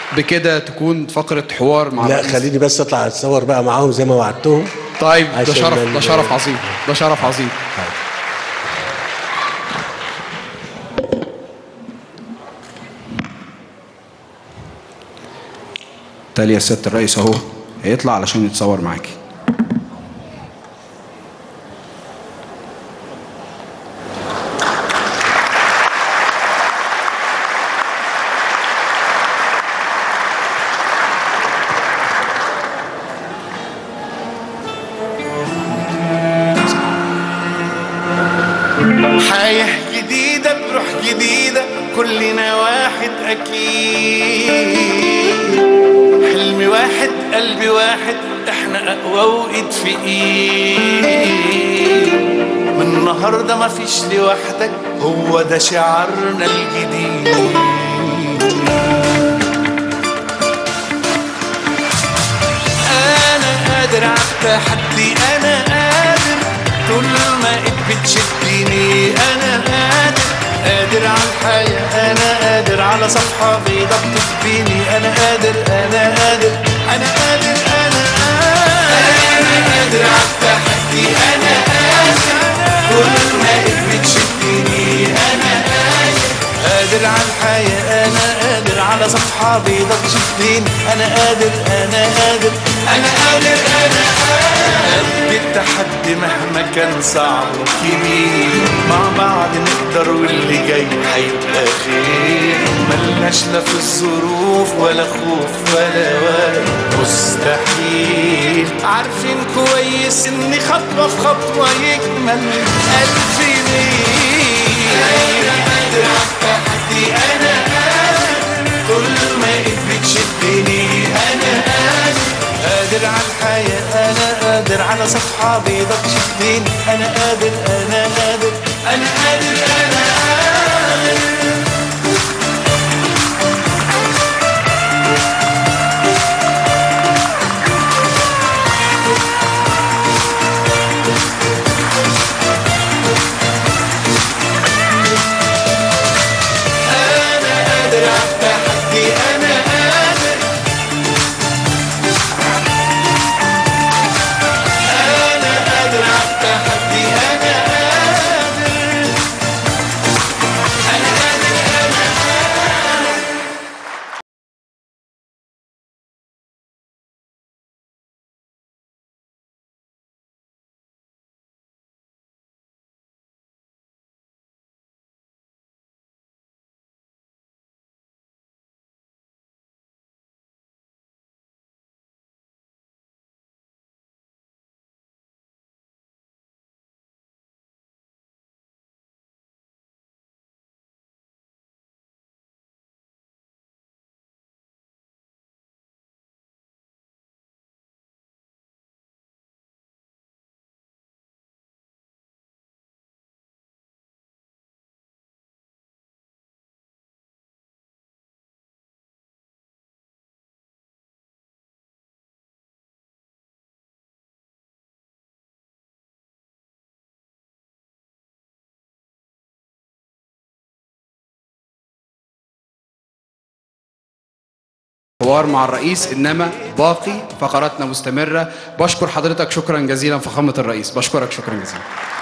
بكده تكون فقره حوار مع لا الرئيس. خليني بس اطلع اتصور بقى معاهم زي ما وعدتهم طيب ده عشان شرف ال- ده شرف عظيم ده شرف عظيم تالي سيادة الرئيس اهو هيطلع علشان يتصور معاكي حياة جديدة بروح جديدة كلنا واحد أكيد حلم واحد قلب واحد احنا أقوى وإيد في إيد من النهاردة مفيش لوحدك هو ده شعارنا الجديد انا قادر على التحدي انا قادر طول ما ايد بتشدني انا قادر قادر على الحياة انا قادر على صفحة بيضة بتكفيني انا قادر انا قادر انا قادر انا قادر انا قادر على التحدي انا قادر طول ما ايد بتشدني انا قادر قادر على الحياة أنا قادر على صفحة بيضة تشدني أنا قادر أنا قادر أنا قادر أنا قادر قد التحدي مهما كان صعب وكبير مع بعض نقدر واللي جاي هيبقى خير ملناش لا في الظروف ولا خوف ولا ولا مستحيل عارفين كويس إن خطوة في خطوة يكمل ألف ميل قادر على التحدي أنا قادر طول ما إيد بتشدني أنا قادر قادر على الحياة أنا قادر على صفحة بيضة تشدني أنا قادر أنا قادر أنا قادر أنا قادر أنا قادر على التحدي أنا قادر أنا قادر على التحدي أنا قادر أنا قادر أنا قادر حوار مع الرئيس انما باقي فقراتنا مستمره بشكر حضرتك شكرا جزيلا فخامه الرئيس بشكرك شكرا جزيلا